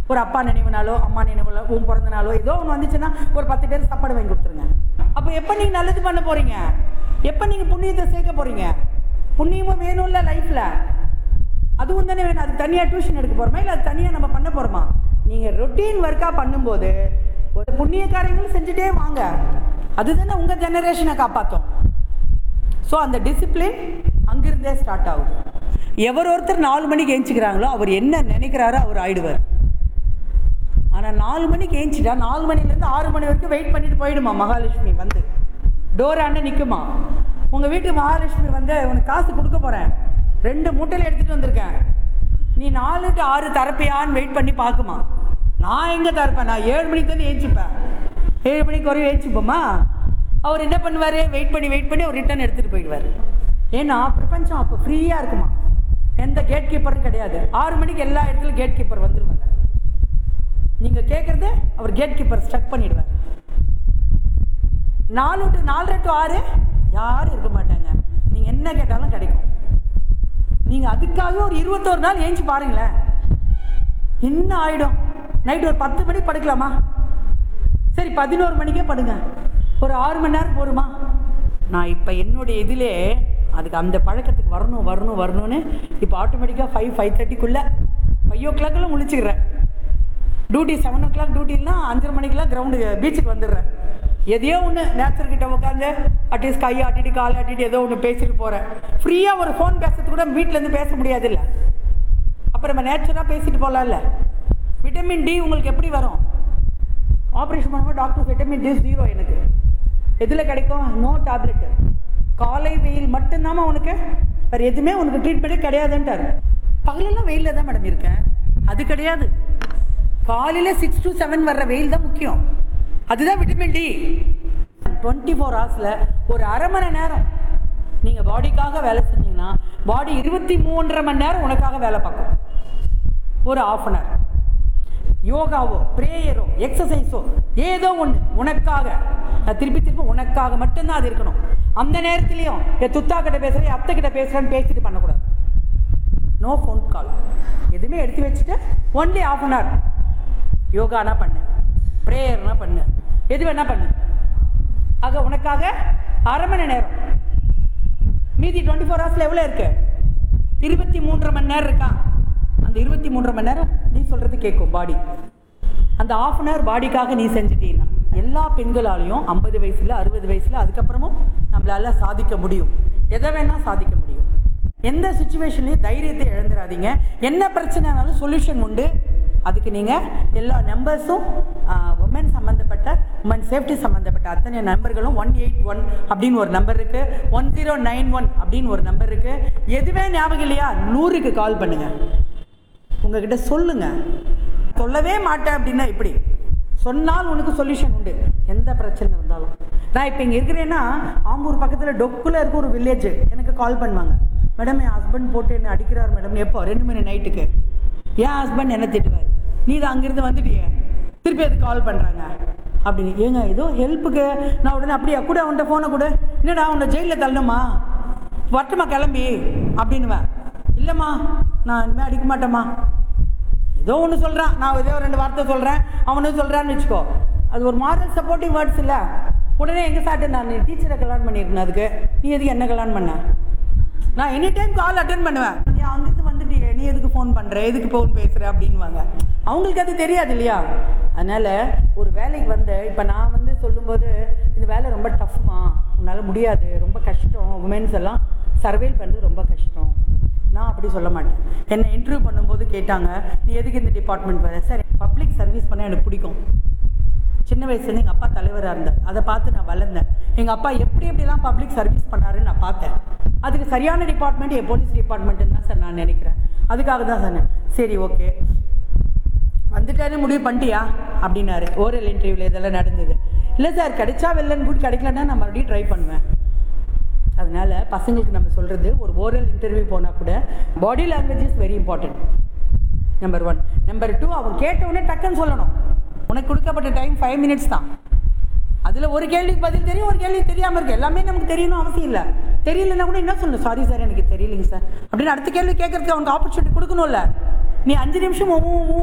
ஒரு அப்பா நினைவுனாலோ அம்மா நினைவுனாலோ உன் பிறந்த நாளோ ஏதோ ஒன்று வந்துச்சுன்னா ஒரு பத்து பேர் சாப்பாடு வாங்கி கொடுத்துருங்க அப்போ எப்போ நீங்கள் நல்லது பண்ண போகிறீங்க எப்போ நீங்கள் புண்ணியத்தை சேர்க்க போகிறீங்க புண்ணியமும் வேணும்ல லைஃப்பில் அதுவும் தானே வேணும் அதுக்கு தனியாக டியூஷன் எடுக்க போகிறோமா இல்லை அது தனியாக நம்ம பண்ண போகிறோமா நீங்கள் ரொட்டீன் ஒர்க்காக பண்ணும்போது ஒரு புண்ணிய காரியங்களும் செஞ்சுட்டே வாங்க அதுதானே உங்கள் ஜெனரேஷனை காப்பாற்றும் ஸோ அந்த டிசிப்ளின் அங்கிருந்தே ஸ்டார்ட் ஆகுது எவர் ஒருத்தர் நாலு மணிக்கு ஏஞ்சிக்கிறாங்களோ அவர் என்ன நினைக்கிறாரோ அவர் ஆயிடுவார் ஆனால் நாலு மணிக்கு ஏஞ்சிட்டா நாலு மணிலேருந்து ஆறு மணி வரைக்கும் வெயிட் பண்ணிட்டு போயிடுமா மகாலட்சுமி வந்து டோராண்ட நிற்குமா உங்கள் வீட்டுக்கு மகாலட்சுமி வந்து உனக்கு காசு கொடுக்க போகிறேன் ரெண்டு மூட்டையில் எடுத்துகிட்டு வந்திருக்கேன் நீ நாலு டு ஆறு தரப்பியான்னு வெயிட் பண்ணி பார்க்குமா நான் எங்கே தரப்பேன் நான் ஏழு மணிக்கு வந்து ஏஞ்சிப்பேன் ஏழு மணிக்கு வரையும் ஏஞ்சிப்போமா அவர் என்ன பண்ணுவார் வெயிட் பண்ணி வெயிட் பண்ணி அவர் ரிட்டர்ன் எடுத்துகிட்டு போயிடுவார் ஏன்னா பிரபஞ்சம் அப்போ ஃப்ரீயாக இருக்குமா எந்த கேட் கீப்பரும் கிடையாது ஆறு மணிக்கு எல்லா இடத்துலையும் கேட் கீப்பர் வந்துருவாங்க நீங்கள் கேட்குறது அவர் கேட் கீப்பர் ஸ்டக் பண்ணிடுவார் நாலு டு நாலரை டு ஆறு யாரும் இருக்க மாட்டாங்க நீங்கள் என்ன கேட்டாலும் கிடைக்கும் நீங்கள் அதுக்காக ஒரு இருபத்தோரு நாள் ஏஞ்சி பாருங்களேன் என்ன ஆகிடும் நைட் ஒரு பத்து மணிக்கு படுக்கலாமா சரி பதினோரு மணிக்கே படுங்க ஒரு ஆறு மணி நேரம் போருமா நான் இப்போ என்னுடைய இதிலே அதுக்கு அந்த பழக்கத்துக்கு வரணும் வரணும் வரணும்னு இப்போ ஆட்டோமேட்டிக்காக ஃபைவ் ஃபைவ் தேர்ட்டிக்குள்ளே ஃபைவ் ஓ கிளாக்கெல்லாம் முழிச்சுக்கிறேன் டியூட்டி செவன் ஓ கிளாக் டியூட்டிலாம் அஞ்சரை மணிக்கெலாம் கிரவுண்டு பீச்சுக்கு வந்துடுறேன் எதையோ ஒன்று நேச்சர் கிட்ட உட்காந்து அட்லீஸ்ட் கை ஆட்டிட்டு கால் ஆட்டிட்டு ஏதோ ஒன்று பேசிட்டு போகிறேன் ஃப்ரீயாக ஒரு ஃபோன் பேசுறது கூட வீட்டிலேருந்து பேச முடியாதுல்ல அப்புறம் நம்ம நேச்சராக பேசிட்டு போகலாம்ல விட்டமின் டி உங்களுக்கு எப்படி வரும் ஆப்ரேஷன் பண்ணும்போது டாக்டர் விட்டமின் டி ஜீரோ எனக்கு எதில் கிடைக்கும் நோ டேப்லெட்டு காலை வெயில் மட்டும்தாம்மா உனக்கு வேறு எதுவுமே உனக்கு ட்ரீட்மெண்ட்டே கிடையாதுன்ட்டார் பகலெல்லாம் வெயிலில் தான் மேடம் இருக்கேன் அது கிடையாது காலையில் சிக்ஸ் டு செவன் வர்ற வெயில் தான் முக்கியம் அதுதான் விட்டமின் டி டுவெண்ட்டி ஃபோர் ஹவர்ஸில் ஒரு அரை மணி நேரம் நீங்கள் பாடிக்காக வேலை செஞ்சீங்கன்னா பாடி இருபத்தி மூன்றரை மணி நேரம் உனக்காக வேலை பார்க்கும் ஒரு ஆஃப் அன் ஹவர் யோகாவோ ப்ரேயரோ எக்ஸசைஸோ ஏதோ ஒன்று உனக்காக நான் திருப்பி திருப்பி உனக்காக மட்டும்தான் அது இருக்கணும் அந்த நேரத்துலையும் என் துத்தா கிட்ட பேசுகிறேன் என் அத்தை கிட்ட பேசுகிறேன்னு பேசிட்டு பண்ணக்கூடாது நோ ஃபோன் கால் எதுவுமே எடுத்து வச்சுட்டு ஒன்லி ஆஃப் அன் ஹவர் யோகானா பண்ணு ப்ரேயர்னா பண்ணு எது வேணா பண்ணு ஆக உனக்காக அரை மணி நேரம் மீதி டுவெண்ட்டி ஃபோர் ஹவர்ஸில் எவ்வளோ இருக்கு இருபத்தி மூன்றரை மணி நேரம் இருக்கா அந்த இருபத்தி மூன்றரை மணி நேரம் நீ சொல்கிறது கேட்கும் பாடி அந்த ஆஃப் அன் ஹவர் பாடிக்காக நீ செஞ்சிட்டீங்கன்னா எல்லா பெண்களாலையும் ஐம்பது வயசில் அறுபது வயசில் அதுக்கப்புறமும் நம்மளால சாதிக்க முடியும் எதை வேணால் சாதிக்க முடியும் எந்த சுச்சுவேஷன்லையும் தைரியத்தை இழந்துடாதீங்க என்ன பிரச்சனைனாலும் சொல்யூஷன் உண்டு அதுக்கு நீங்கள் எல்லா நம்பர்ஸும் உமன் சம்மந்தப்பட்ட உமன் சேஃப்டி சம்மந்தப்பட்ட அத்தனை நம்பர்களும் ஒன் எயிட் ஒன் அப்படின்னு ஒரு நம்பர் இருக்குது ஒன் ஜீரோ நைன் ஒன் அப்படின்னு ஒரு நம்பர் இருக்குது எதுவே ஞாபகம் இல்லையா நூறுக்கு கால் பண்ணுங்கள் உங்ககிட்ட சொல்லுங்க சொல்லவே மாட்டேன் அப்படின்னா இப்படி சொன்னால் உனக்கு சொல்யூஷன் உண்டு எந்த பிரச்சனை இருந்தாலும் நான் இப்போ இங்கே இருக்கிறேன்னா ஆம்பூர் பக்கத்தில் டொக்குல இருக்க ஒரு வில்லேஜ் எனக்கு கால் பண்ணுவாங்க மேடம் என் ஹஸ்பண்ட் போட்டு என்ன அடிக்கிறார் மேடம் எப்போ ரெண்டு மணி நைட்டுக்கு என் ஹஸ்பண்ட் என்ன திட்டுவார் நீ தான் அங்கேருந்து வந்துட்டியே திருப்பி அதுக்கு கால் பண்ணுறாங்க அப்படின்னு ஏங்க ஏதோ ஹெல்ப்புக்கு நான் உடனே அப்படியா கூட அவன்கிட்ட ஃபோனை கொடு என்னடா உன்னை ஜெயிலில் தள்ளணுமா வரட்டுமா கிளம்பி அப்படின்னுவேன் இல்லைம்மா நான் இனிமேல் அடிக்க மாட்டேம்மா ஏதோ ஒன்று சொல்கிறான் நான் ஏதோ ரெண்டு வார்த்தை சொல்கிறேன் அவனும் சொல்கிறான்னு வச்சுக்கோ அது ஒரு மாரல் சப்போர்ட்டிவ் வேர்ட்ஸ் இல்லை உடனே எங்கள் சாட்டு நான் நீ டீச்சரை கல்யாணம் பண்ணியிருக்கேன் அதுக்கு நீ எதுக்கு என்ன கல்யாணம் பண்ண நான் எனி டைம் கால் அட்டன் பண்ணுவேன் நீ அங்கிருந்து வந்துட்டியே நீ எதுக்கு ஃபோன் பண்ணுற எதுக்கு ஃபோன் பேசுகிற அப்படின்வாங்க அவங்களுக்கு அது தெரியாது இல்லையா அதனால் ஒரு வேலைக்கு வந்து இப்போ நான் வந்து சொல்லும்போது இந்த வேலை ரொம்ப டஃப்மா உன்னால் முடியாது ரொம்ப கஷ்டம் உமன்ஸ் எல்லாம் சர்வேல் பண்ணுறது ரொம்ப கஷ்டம் நான் அப்படி சொல்ல மாட்டேன் என்னை இன்டர்வியூ பண்ணும்போது கேட்டாங்க நீ எதுக்கு இந்த டிபார்ட்மெண்ட் வர சார் பப்ளிக் சர்வீஸ் பண்ண எனக்கு பிடிக்கும் சின்ன வயசுலேருந்து எங்கள் அப்பா தலைவராக இருந்தார் அதை பார்த்து நான் வளர்ந்தேன் எங்கள் அப்பா எப்படி எப்படிலாம் பப்ளிக் சர்வீஸ் பண்ணாருன்னு நான் பார்த்தேன் அதுக்கு சரியான டிபார்ட்மெண்ட் என் போலீஸ் டிபார்ட்மெண்ட்டுன்னு தான் சார் நான் நினைக்கிறேன் அதுக்காக தான் சொன்னேன் சரி ஓகே வந்துட்டாரு முடிவு பண்ணிட்டியா அப்படின்னாரு ஓரல் இன்டர்வியூவில் இதெல்லாம் நடந்தது இல்லை சார் கிடைச்சா வெள்ளன்னு கூட கிடைக்கலன்னா நான் மறுபடியும் ட்ரை பண்ணுவேன் அதனால பசங்களுக்கு நம்ம சொல்கிறது ஒரு ஓரல் இன்டர்வியூ போனால் கூட body language is very important number one number two அவன் கேட்ட உடனே டக்குன்னு சொல்லணும் உனக்கு கொடுக்கப்பட்ட டைம் ஃபைவ் மினிட்ஸ் தான் அதில் ஒரு கேள்விக்கு பதில் தெரியும் ஒரு கேள்வி தெரியாமல் இருக்கு எல்லாமே நமக்கு தெரியணும் அவசியம் இல்லை தெரியலன்னா கூட என்ன சொல்லணும் சாரி சார் எனக்கு தெரியலைங்க சார் அப்படின்னு அடுத்த கேள்வி கேட்கறதுக்கு அவனுக்கு ஆப்பர்ச்சுனிட்டி கொடுக்கணும்ல நீ அஞ்சு நிமிஷம் ஊ, ஊ,